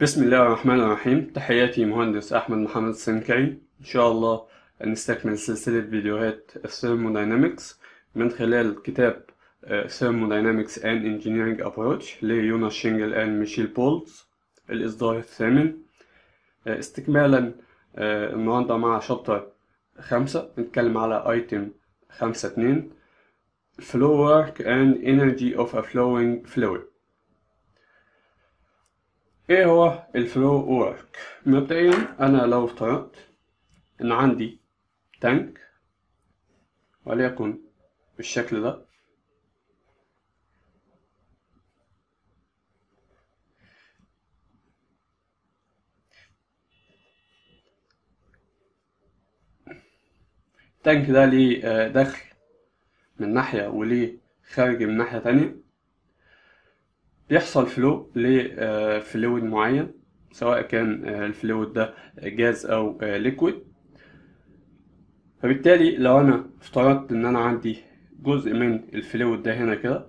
بسم الله الرحمن الرحيم تحياتي مهندس أحمد محمد السنكري إن شاء الله نستكمل سلسلة فيديوهات Thermodynamics من خلال كتاب آه، Thermodynamics and Engineering Approach ليوناس شينجل and ميشيل بولز الإصدار الثامن آه، استكمالا آه، النهاردة مع شابتر خمسة نتكلم على ايتم خمسة اتنين Flow work and energy of a flowing fluid ايه هو الفلو ورك مبدئيا انا لو افترضت ان عندي تانك وليكن بالشكل ده التانك ده ليه آه، دخل من ناحية وليه خارج من ناحية تانية بيحصل فلو لفلويد معين سواء كان آه، الفلويد ده جاز او ليكويد فبالتالي لو انا افترضت ان انا عندي جزء من الفلويد ده هنا كده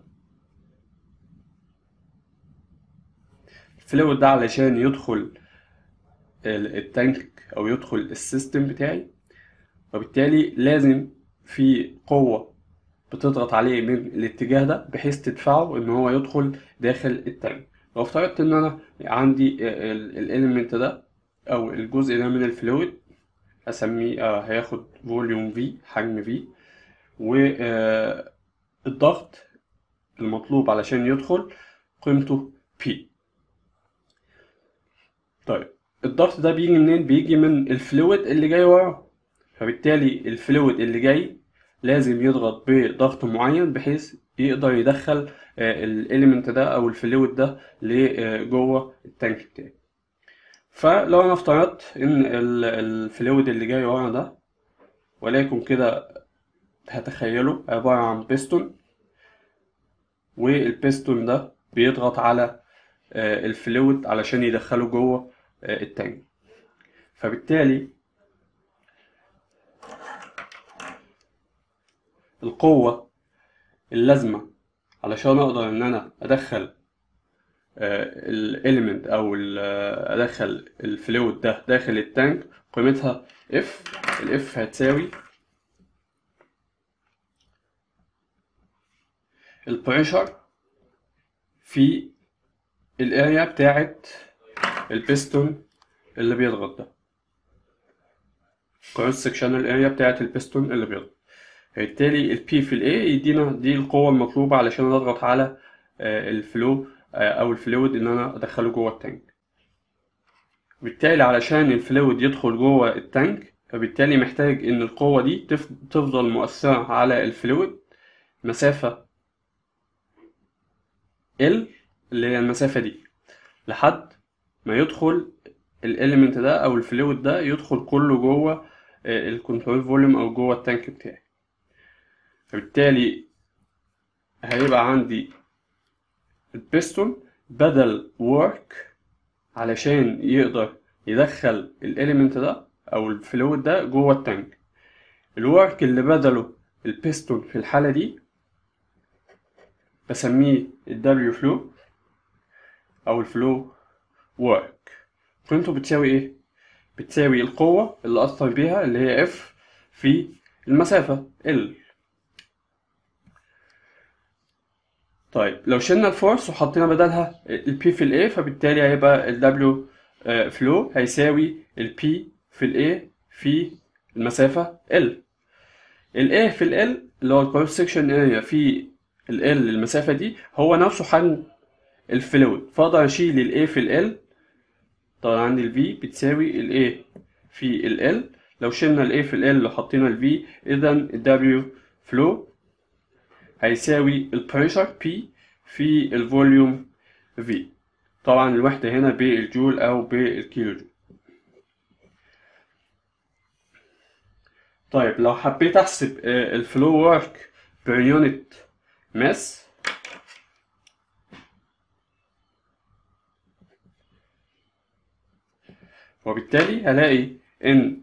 الفلويد ده علشان يدخل ال- التانك او يدخل السيستم بتاعي وبالتالي لازم في قوة بتضغط عليه من الاتجاه ده بحيث تدفعه ان هو يدخل داخل التانك لو افترضت ان انا عندي الاليمنت ده او الجزء ده من الفلويد اسميه آه، هياخد فوليوم في حجم في والضغط المطلوب علشان يدخل قيمته P طيب الضغط ده بيجي منين بيجي من الفلويد اللي جاي وراه فبالتالي الفلويد اللي جاي لازم يضغط بضغط معين بحيث يقدر يدخل الاليمنت ده او الفلويد ده لجوه التانك بتاعي فلو انا افترضت ان ال- الفلويد اللي جاي ورا ده وليكن كده هتخيله عبارة عن بيستون والبيستون ده بيضغط على آه، الفلويد علشان يدخله جوه آه، التانك فبالتالي القوة اللازمة علشان أقدر إن أنا أدخل الإليمنت أو ال- آه، أدخل الفلويد ده داخل التانك قيمتها F الإف هتساوي البريشر في الاريا بتاعت البيستون اللي بيضغط ده كروس سكشنال اريا بتاعت البيستون اللي بيضغط بالتالي البي في الاي يدينا دي القوة المطلوبة علشان اضغط على آه، الفلو آه، او الفلويد ان انا ادخله جوه التانك بالتالي علشان الفلويد يدخل جوه التانك فبالتالي محتاج ان القوة دي تف- تفضل مؤثرة على الفلويد مسافة ال اللي هي المسافة دي لحد ما يدخل الاليمنت ده او الفلويد ده يدخل كله جوه الكنترول فوليوم او جوه التانك بتاعي فبالتالي هيبقى عندي البيستون بدل ورك علشان يقدر يدخل الاليمنت ده او الفلويد ده جوه التانك الورك اللي بدله البيستون في الحالة دي بسميه الدبليو فلو او الفلو ورك قيمته بتساوي ايه بتساوي القوة اللي أثر بيها اللي هي اف في المسافة ال طيب لو شلنا الفورس وحطينا بدلها البي في الاي فبالتالي هيبقى الدبليو فلو هيساوي البي في الاي في المسافة ال ال A في ال L اللي هو الكروس سكشن اريا في ال L المسافة دي هو نفسه حجم الفلويد فاقدر اشيل ال A في ال L طبعا عندي ال V بتساوي ال A في ال L لو شلنا ال A في ال L وحطينا ال V اذا ال W flow هيساوي ال pressure P في الفوليوم V طبعا الوحدة هنا بالجول او بالكيلو جول طيب لو حبيت احسب آه، الفلو ورك بير يونت ماس وبالتالي هلاقي ان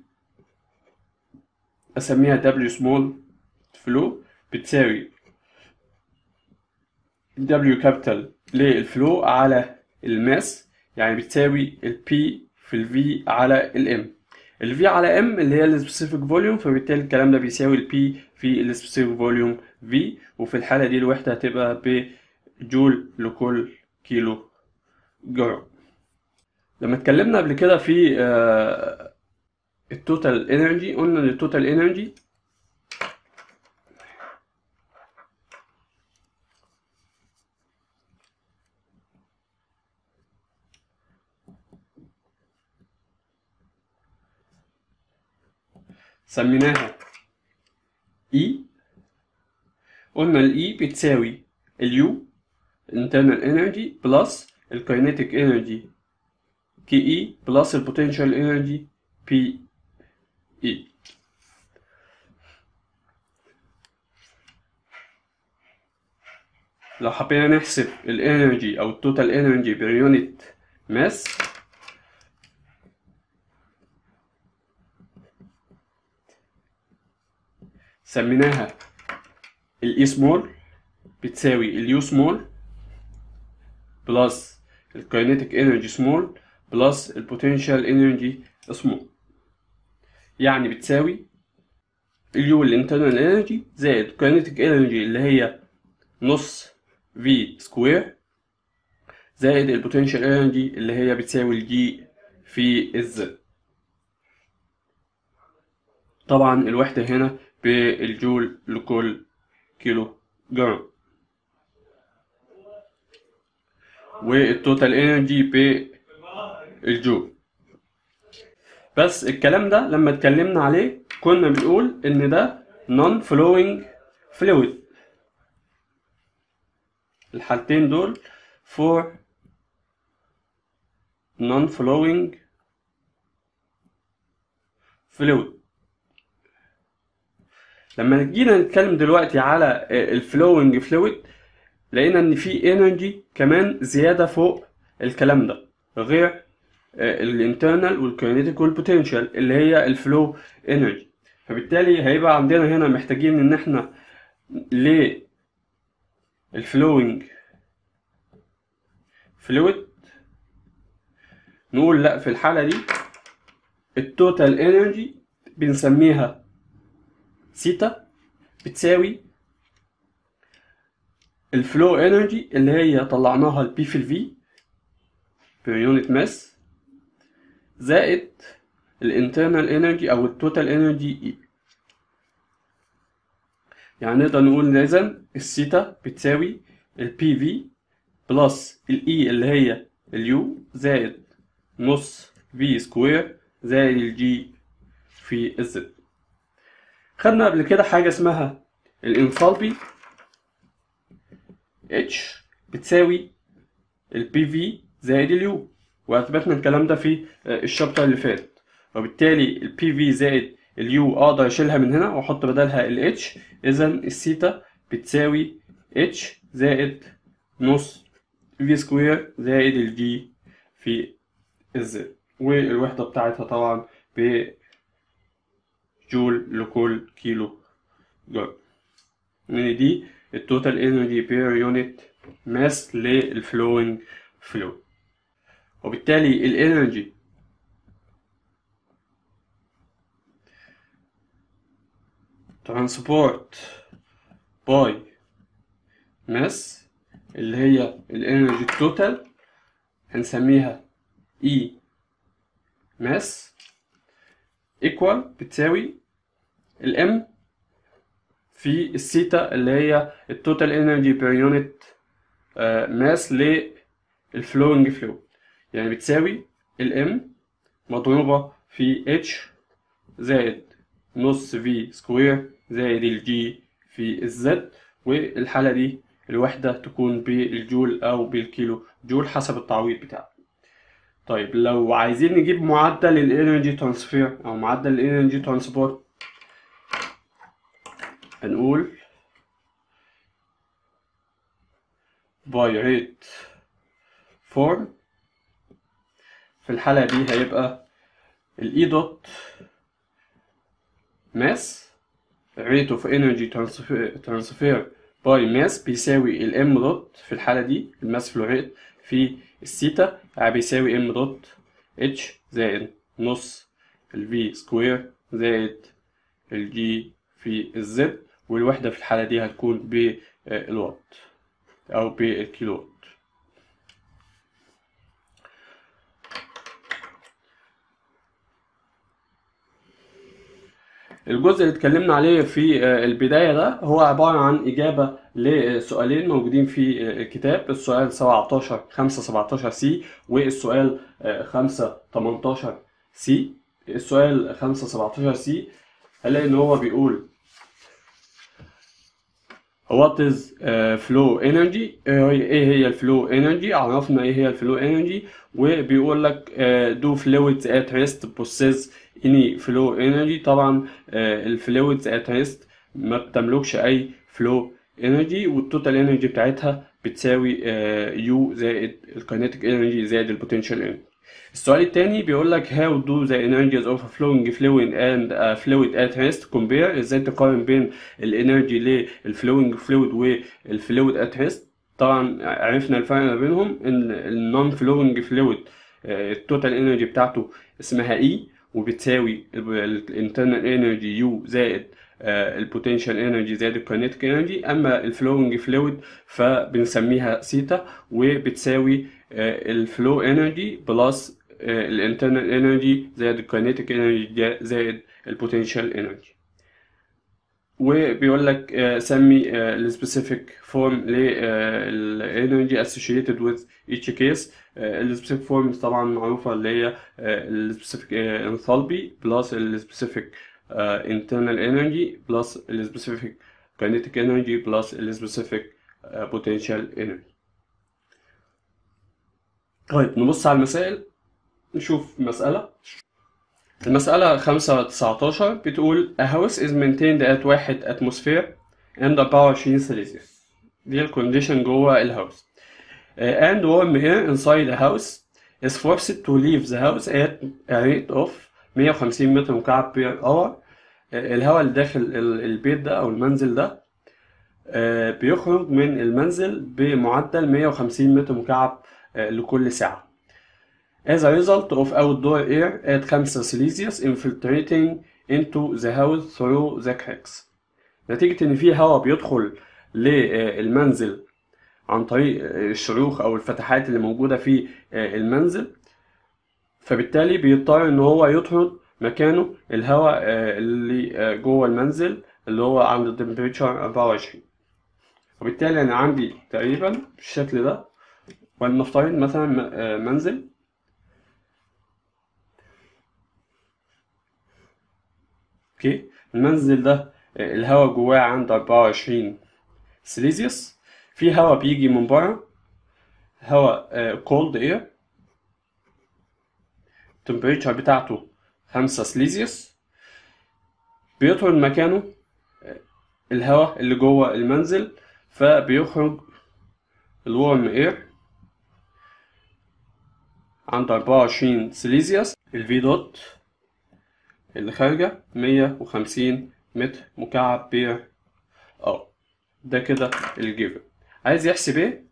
اسميها W small flow بتساوي W capital للفلو على الماس يعني بتساوي ال P في ال V على ال M ال V على M اللي هي ال specific volume فبالتالي الكلام ده بيساوي ال P في ال specific volume V وفي الحالة دي الوحدة هتبقى بجول لكل كيلو جرام لما اتكلمنا قبل كده في التوتال انرجي قلنا ان التوتال انرجي سميناها E قلنا ال E بتساوي ال U internal energy plus ال kinetic energy KE plus ال potential energy PE لو حبينا نحسب الانرجي او التوتال انرجي باليونت ماس سميناها الاي سمول بتساوي اليو سمول بلس الكاينيتيك انرجي سمول بلس البوتنشال انرجي سمول يعني بتساوي اليو الانترنال انرجي زائد الكاينيتيك انرجي اللي هي نص في سكوير زائد البوتنشال انرجي اللي هي بتساوي الجي في الزد طبعا الوحدة هنا بالجول لكل كيلو جرام والتوتال انرجي بالجول بس الكلام ده لما اتكلمنا عليه كنا بنقول ان ده non flowing fluid الحالتين دول for non flowing fluid لما جينا نتكلم دلوقتي على الفلوينج فلويد لقينا ان في انرجي كمان زياده فوق الكلام ده غير الانترنال والكينيتيك والبوتنشال اللي هي الفلو انرجي فبالتالي هيبقى عندنا هنا محتاجين ان احنا ل الفلوينج فلويد نقول لا في الحالة دي التوتال انرجي بنسميها سيتا بتساوي الفلو انرجي اللي هي طلعناها البي في الفي بير يونت ماس زائد الانترنال انرجي او التوتال انرجي اي يعني نقدر نقول اذا السيتا بتساوي البي في بلس الاي اللي هي اليو زائد نص في سكوير زائد الجي في الزد خدنا قبل كده حاجة اسمها الانثالبي اتش بتساوي البي في زائد اليو واثبتنا الكلام ده في الشابتر اللي فات وبالتالي البي في زائد اليو اقدر اشيلها من هنا واحط بدلها الاتش اذا الثيتا بتساوي اتش زائد نص في سكوير زائد الجي في الزد والوحدة بتاعتها طبعا بجول لكل كيلو جرام يعني دي التوتال انرجي بير يونت ماس للفلوينج فلو وبالتالي الانرجي ترانسبورت باي ماس اللي هي الانرجي التوتال هنسميها اي ماس ايكوال بتساوي الام في الثيتا اللي هي التوتال انرجي بير يونت ماس للفلوينج فلو يعني بتساوي الام مضروبة في اتش زائد نص في سكوير زائد الجي في الزد والحالة دي الوحدة تكون بالجول أو بالكيلو جول حسب التعويض بتاعه طيب لو عايزين نجيب معدل الانرجي ترانسفير أو معدل الانرجي ترانسبورت هنقول باي ريت فورم في الحالة دي هيبقى الاي دوت ماس rate of energy transfer, transfer باي ماس بيساوي الام دوت في الحالة دي الماس فلو ريت في الثيتا يعني بيساوي ام دوت اتش زائد نص الفي سكوير زائد الجي في الزد والوحدة في الحالة دي هتكون بالوات أو بالكيلو وات الجزء اللي اتكلمنا عليه في البداية ده هو عبارة عن إجابة لسؤالين موجودين في الكتاب السؤال 17 5 17 سي والسؤال 5 18 سي السؤال 5 17 سي هنلاقي إن هو بيقول What is uh, flow energy؟ ايه هي الفلو انرجي؟ عرفنا ايه هي الفلو انرجي وبيقول لك uh, do fluids at rest possess any flow energy طبعا uh, الفلويدز at rest ما بتملكش اي flow energy والتوتال انرجي بتاعتها بتساوي U زائد الكينيتيك انرجي زائد البوتنشال انرجي السؤال التاني بيقول لك how do the energies of a flowing fluid and a fluid at rest compare ازاي تقارن بين الانرجي للفلوينج فلويد والفلويد at rest طبعا عرفنا الفرق ما بينهم ان النون فلوينج فلويد التوتال انرجي بتاعته اسمها E وبتساوي الانترنال انرجي يو زائد البوتنشال انرجي زائد الكينيتيك انرجي اما الفلوينج فلويد فبنسميها سيتا وبتساوي الفلو انرجي بلس الانترنال انرجي زائد الكينيتيك انرجي زائد البوتنشال انرجي وبيقول لك سمي السبيسيفيك فورم للانرجي associated with each case السبيسيفيك فورم طبعا معروفة اللي هي السبيسيفيك انثالبي بلس السبيسيفيك internal energy بلس السبيسيفيك kinetic energy بلس السبيسيفيك potential energy طيب نبص على المسائل نشوف مسألة المسألة خمسة تسعتاشر بتقول a house is maintained at واحد atmosphere and 24 سيليزيوس دي الكونديشن جوه الهاوس and warm air inside the house is forced to leave the house at a rate of 150 متر مكعب per hour الهواء اللي داخل البيت ده أو المنزل ده بيخرج من المنزل بمعدل 150 متر مكعب لكل ساعة as a result of outdoor air at 5 Celsius infiltrating into the house through the cracks نتيجة إن في هواء بيدخل للمنزل عن طريق الشروخ أو الفتحات اللي موجودة في المنزل فبالتالي بيضطر إن هو يطرد مكانه الهواء اللي جوه المنزل اللي هو عند temperature 24 وبالتالي أنا عندي تقريبا بالشكل ده ولنفترض مثلا منزل اوكي المنزل ده الهواء جواه عند 24 سيليزيوس في هواء بيجي من بره هواء كولد اير التمبريتشر بتاعته 5 سيليزيوس بيطرد مكانه الهواء اللي جوه المنزل فبيخرج الورم اير عند 24 سيليزيوس الفي دوت اللي خارجة 150 متر مكعب بير اه ده كده الجيفن عايز يحسب ايه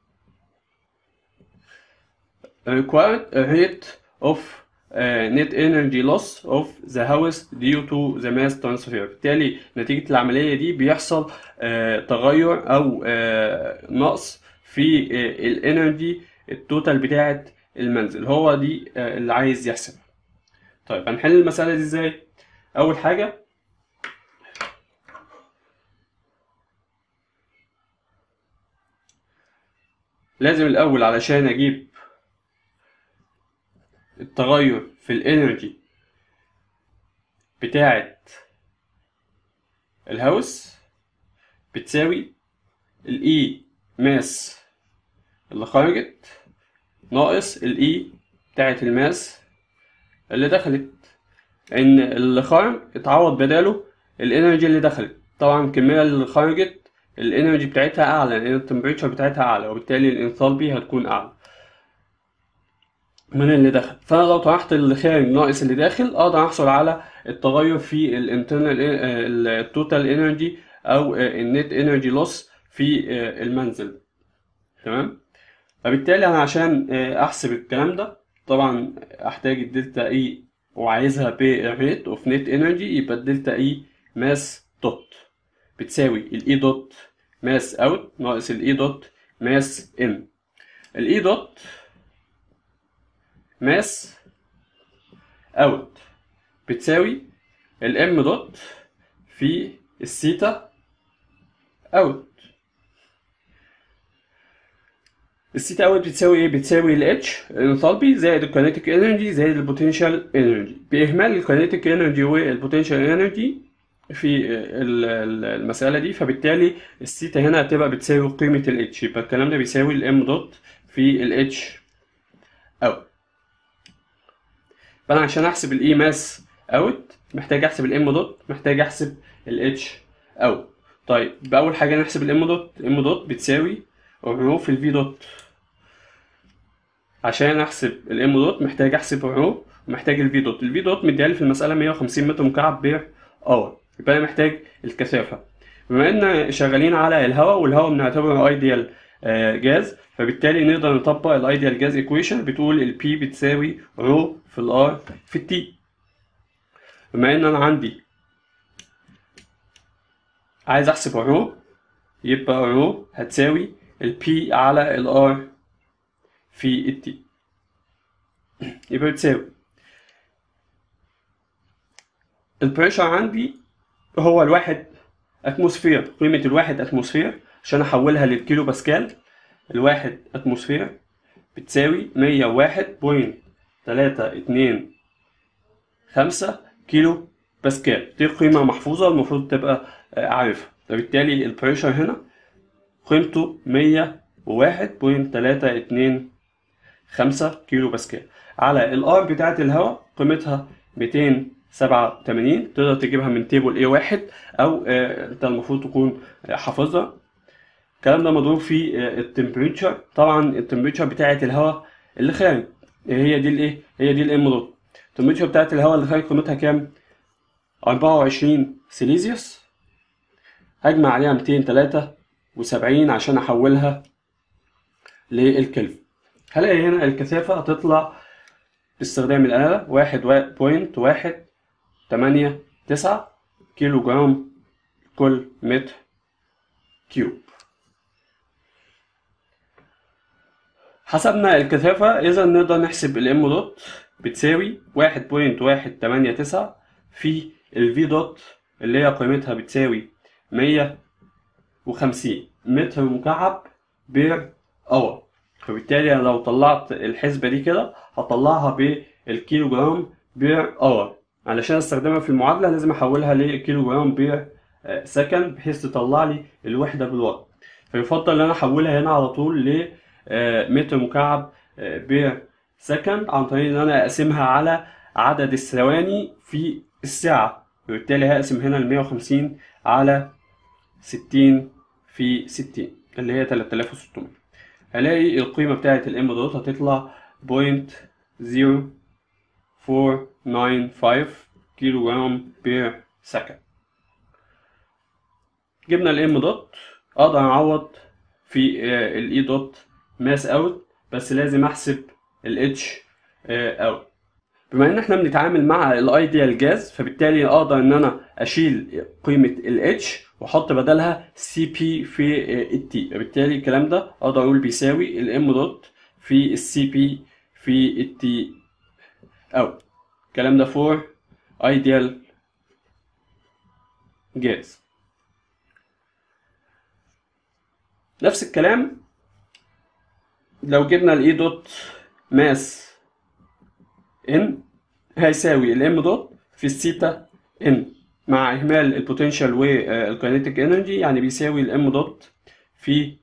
required rate of uh, net energy loss of the house due to the mass transfer بالتالي نتيجة العملية دي بيحصل uh, تغير أو uh, نقص في uh, الانرجي التوتال بتاعة المنزل هو دي uh, اللي عايز يحسب طيب هنحل المسألة دي ازاي؟ أول حاجة لازم الأول علشان أجيب التغير في الانرجي بتاعة الهاوس بتساوي الاي ماس اللي خرجت ناقص الاي بتاعة الماس اللي دخلت ان اللي خرج اتعوض بداله الانرجي اللي دخلت طبعا الكمية اللي خرجت الانرجي بتاعتها اعلى لان التمبريتشر بتاعتها اعلى وبالتالي الانثالبي هتكون اعلى من اللي دخل فانا لو طرحت اللي خارج ناقص اللي داخل اقدر احصل على التغير في الانترنال التوتال انرجي او النت انرجي لوس في آه، المنزل تمام فبالتالي انا عشان آه، احسب الكلام ده طبعا احتاج الدلتا اي وعايزها بريت اوف نت انرجي يبقى الدلتا اي ماس دوت بتساوي الاي دوت ماس اوت ناقص الاي دوت ماس ان الاي دوت ماس اوت بتساوي الام دوت في الثيتا اوت الثيتا اوت بتساوي ايه بتساوي الاتش الانثالبي زائد الكينيتيك انرجي زائد البوتنشال انرجي باهمال الكينيتيك انرجي والبوتنشال انرجي في ال- ال- المسألة دي فبالتالي الثيتا هنا هتبقى بتساوي قيمة الاتش يبقى الكلام ده بيساوي الام دوت في الاتش اوت فانا عشان احسب الاي ماس اوت محتاج احسب الام دوت محتاج احسب الاتش اوت طيب يبقى اول حاجه نحسب الام دوت الام دوت بتساوي رو في الفي دوت عشان احسب الام دوت محتاج احسب رو ومحتاج الفي دوت الفي دوت مديالي في المساله 150 متر مكعب بير اور يبقى انا محتاج الكثافه بما ان شغالين على الهواء والهواء بنعتبره ايديال جاز فبالتالي نقدر نطبق الايديال جاز ايكويشن بتقول البي بتساوي رو في الار في التي بما ان انا عندي عايز احسب رو يبقى رو هتساوي البي على الار في التي يبقى بتساوي البريشر عندي هو الواحد اتموسفير قيمة الواحد اتموسفير عشان احولها للكيلو باسكال الواحد اتموسفير بتساوي مية واحد بوينت تلاتة اتنين خمسة كيلو باسكال دي قيمة محفوظة المفروض تبقى آه، عارفها فبالتالي البريشر هنا قيمته مية وواحد بوينت تلاتة اتنين خمسة كيلو باسكال على الار بتاعة الهواء قيمتها ميتين سبعة وتمانين تقدر تجيبها من تيبل اي واحد او آه، انت المفروض تكون آه، حافظها الكلام ده مضروب في التمبريتشر طبعا التمبريتشر بتاعة الهواء اللي خارج هي دي الايه هي دي الام دوت التمبريتشر بتاعة الهواء اللي خارج قيمتها كام 24 سيليزيوس هجمع عليها 273 عشان احولها للكلفن هلاقي هنا الكثافة هتطلع باستخدام الآلة واحد بوينت واحد تمانية تسعة كيلو جرام كل متر كيوب حسبنا الكثافة إذا نقدر نحسب الام دوت بتساوي واحد بوينت واحد تمانية تسعة في الفي دوت اللي هي قيمتها بتساوي مية وخمسين متر مكعب بير اور فبالتالي أنا لو طلعت الحسبة دي كده هطلعها بالكيلو جرام بير اور علشان استخدمها في المعادلة لازم احولها لكيلو جرام بير آه، سكند بحيث تطلع لي الوحدة بالوات فيفضل ان انا احولها هنا على طول ل آه، متر مكعب آه، بير سكند عن طريق ان انا اقسمها على عدد الثواني في الساعة وبالتالي هقسم هنا ال 150 على 60 في 60 اللي هي 3600 هلاقي القيمة بتاعة الام دوت هتطلع بوينت زيرو فور ناين فايف كيلو جرام بير سكند جبنا الام دوت اقدر اعوض في الاي دوت ماس اوت بس لازم احسب الاتش اوت بما ان احنا بنتعامل مع الايديال جاز فبالتالي اقدر ان انا اشيل قيمه الاتش واحط بدلها سي بي في التي فبالتالي الكلام ده اقدر اقول بيساوي الام دوت في السي بي في التي اوت الكلام ده فور ايديال جاز نفس الكلام لو جبنا الاي دوت ماس ان هيساوي الام دوت في الثيتا ان مع اهمال البوتنشال والكينيتيك انرجي يعني بيساوي الام دوت في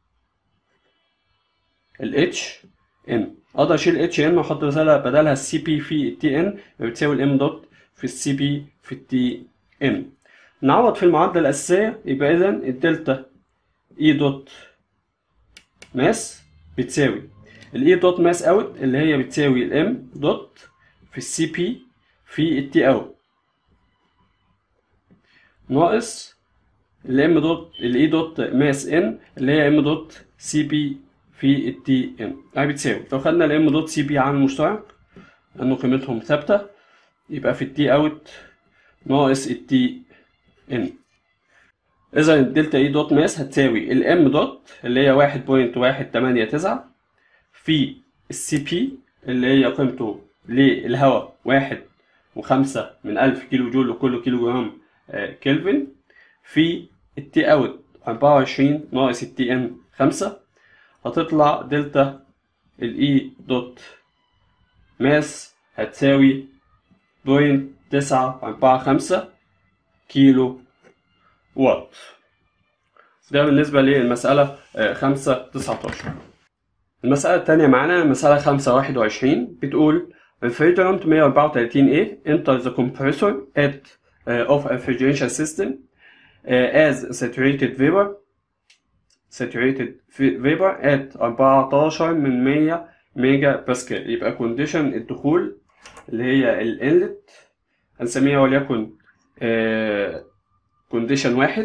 الاتش ان اقدر اشيل اتش ان واحط بدلها بدلها السي بي في التي ان بتساوي الام دوت في السي بي في التي ان نعوض في المعادله الاساسيه يبقى اذا الدلتا اي دوت ماس بتساوي الاي دوت ماس اوت اللي هي بتساوي الام دوت في السي بي في التي اوت ناقص الام دوت الاي دوت ماس ان اللي هي ام دوت سي بي في التي ان يعني بتساوي لو خدنا الام دوت سي بي عامل مشترك لانه قيمتهم ثابته يبقى في التي اوت ناقص التي ان اذا الدلتا اي دوت ماس هتساوي الام دوت اللي هي واحد بوينت واحد تمانية تسعة في السي بي اللي هي قيمته للهواء واحد وخمسة من ألف كيلو جول لكل كيلو جرام آه، كلفن في التي اوت أربعة وعشرين ناقص التي ان خمسة هتطلع دلتا الاي دوت ماس هتساوي بوينت تسعة أربعة خمسة كيلو وات ده بالنسبة للمسألة آه، خمسة تسعتاشر المسألة التانية معانا مسألة خمسة واحد وعشرين بتقول refrigerant 134A enter the compressor at uh, of a refrigeration system uh, as saturated vapor saturated vapor at 14 من 100 ميجا باسكال يبقى condition الدخول اللي هي الانلت هنسميها وليكن كونديشن واحد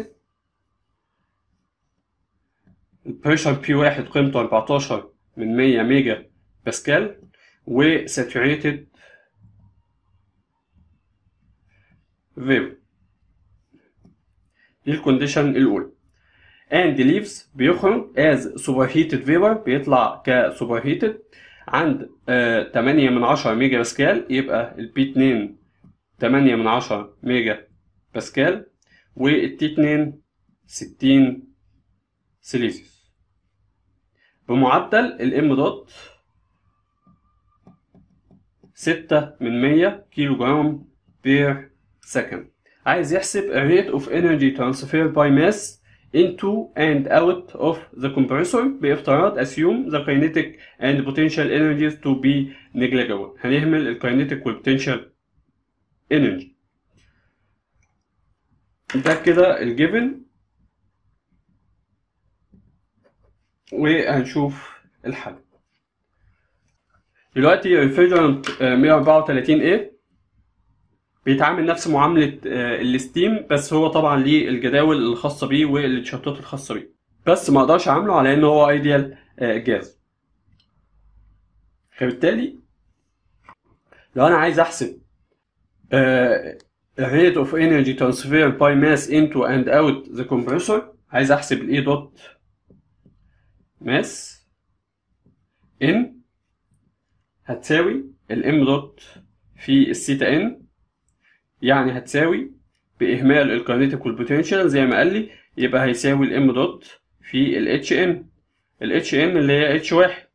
البريشر بي واحد قيمته 14 من 100 ميجا باسكال وساتوريتد فيبر دي الكونديشن الأولى and leaves بيخرج as superheated vapor بيطلع كسوبرهيتد عند آه 8 من 10 ميجا باسكال يبقى البي 2 8 من 10 ميجا باسكال والتي 2 60 سيليزيوس بمعدل الام دوت 6 من 100 كيلو جرام بير سكند عايز يحسب rate of energy transfer by mass into and out of the compressor بافتراض assume the kinetic and potential energies to be negligible هنهمل ال kinetic وال potential energy ده كده الجيفن وهنشوف الحل دلوقتي ريفريجرانت 134A بيتعامل نفس معاملة آه، الستيم بس هو طبعا ليه الجداول الخاصة بيه والشرطات الخاصة بيه بس ما اقدرش اعامله على ان هو ايديال جاز فبالتالي لو انا عايز احسب rate of energy transfer by mass into and out the compressor عايز احسب الاي دوت ماس ان هتساوي الام دوت في السيتا ان يعني هتساوي بإهمال الكاينيتيك والبوتنشال زي ما قال لي يبقى هيساوي الام دوت في ال اتش ان ال اتش ان اللي هي اتش واحد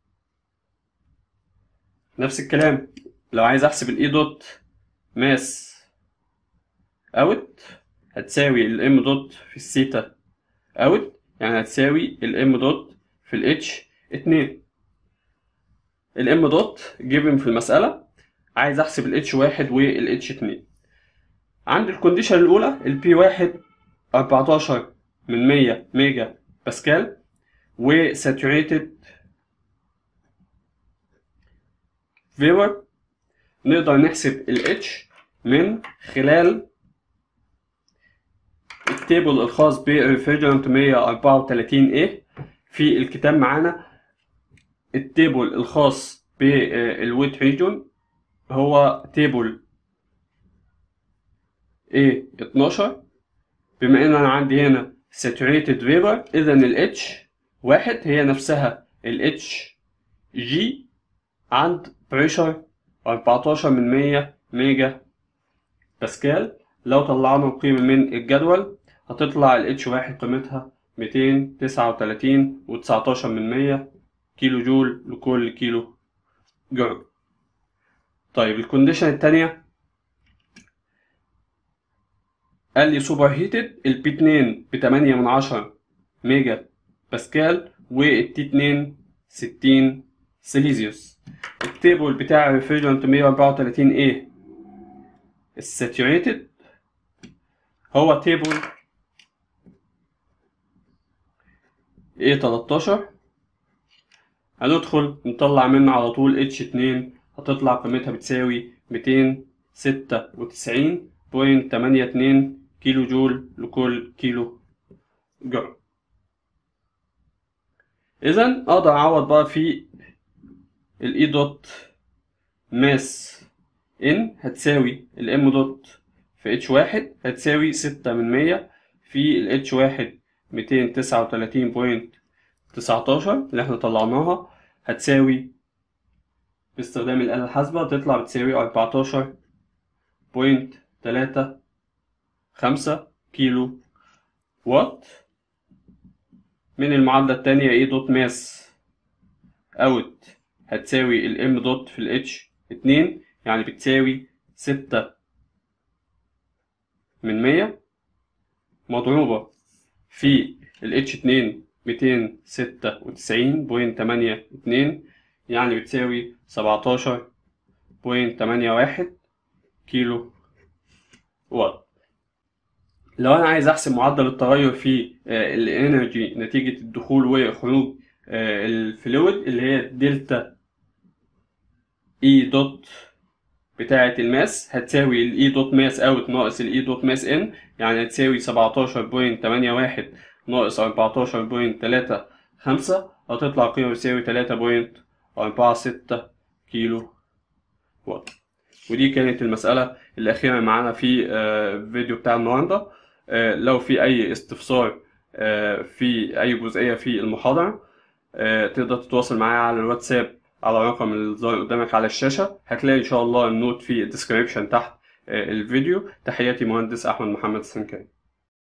نفس الكلام لو عايز احسب الاي دوت ماس اوت هتساوي الام دوت في السيتا اوت يعني هتساوي الام دوت في الاتش اتنين الام دوت جيفن في المسألة عايز احسب الاتش واحد والاتش اتنين عند الكونديشن الاولى البي واحد 14 من 100 ميجا باسكال وساتوريتد فيبر نقدر نحسب الاتش من خلال التيبل الخاص بريفريجرانت 134A في الكتاب معانا التيبل الخاص بالويت ريجون هو تيبل A12 بما ان انا عندي هنا saturated vapor اذا ال H واحد هي نفسها ال H G عند pressure 14 من 100 ميجا باسكال لو طلعنا القيمة من الجدول هتطلع ال H واحد قيمتها 239 و19 من 100 كيلو جول لكل كيلو جرام طيب الكونديشن التانية قال لي سوبر هيتد البي 2 ب 8 من 10 ميجا باسكال والتي 2 60 سيليزيوس التيبل بتاع الريفريجرانت 134 a الساتوريتد هو تيبل A13 هندخل نطلع منه على طول H2 هتطلع قيمتها بتساوي 296.82 كيلو جول لكل كيلو جرام اذا اقدر اعوض بقى في الاي دوت ماس ان هتساوي الام دوت في اتش واحد هتساوي ستة من مية في الاتش واحد ميتين تسعة وتلاتين بوينت تسعتاشر اللي احنا طلعناها هتساوي باستخدام الآلة الحاسبة تطلع بتساوي أربعتاشر بوينت تلاتة خمسة كيلو وات من المعادلة التانية ايه دوت ماس اوت هتساوي الام دوت في الاتش اتنين يعني بتساوي ستة من مية مضروبة في الاتش اتنين ميتين ستة وتسعين بوينت تمانية اتنين يعني بتساوي سبعتاشر بوينت تمانية واحد كيلو وات لو انا عايز احسب معدل التغير في الانرجي نتيجة الدخول وخروج الفلويد اللي هي دلتا اي دوت بتاعة الماس هتساوي الاي دوت ماس اوت ناقص الاي دوت ماس ان يعني هتساوي سبعتاشر بوينت تمانية واحد ناقص أربعتاشر بوينت تلاتة خمسة هتطلع قيمة بتساوي تلاتة بوينت أربعة ستة كيلو وات ودي كانت المسألة الأخيرة معانا في الفيديو بتاع النهاردة لو في أي استفسار في أي جزئية في المحاضرة تقدر تتواصل معايا على الواتساب على الرقم اللي ظاهر قدامك على الشاشة هتلاقي إن شاء الله النوت في الديسكريبشن تحت الفيديو تحياتي مهندس أحمد محمد السنكري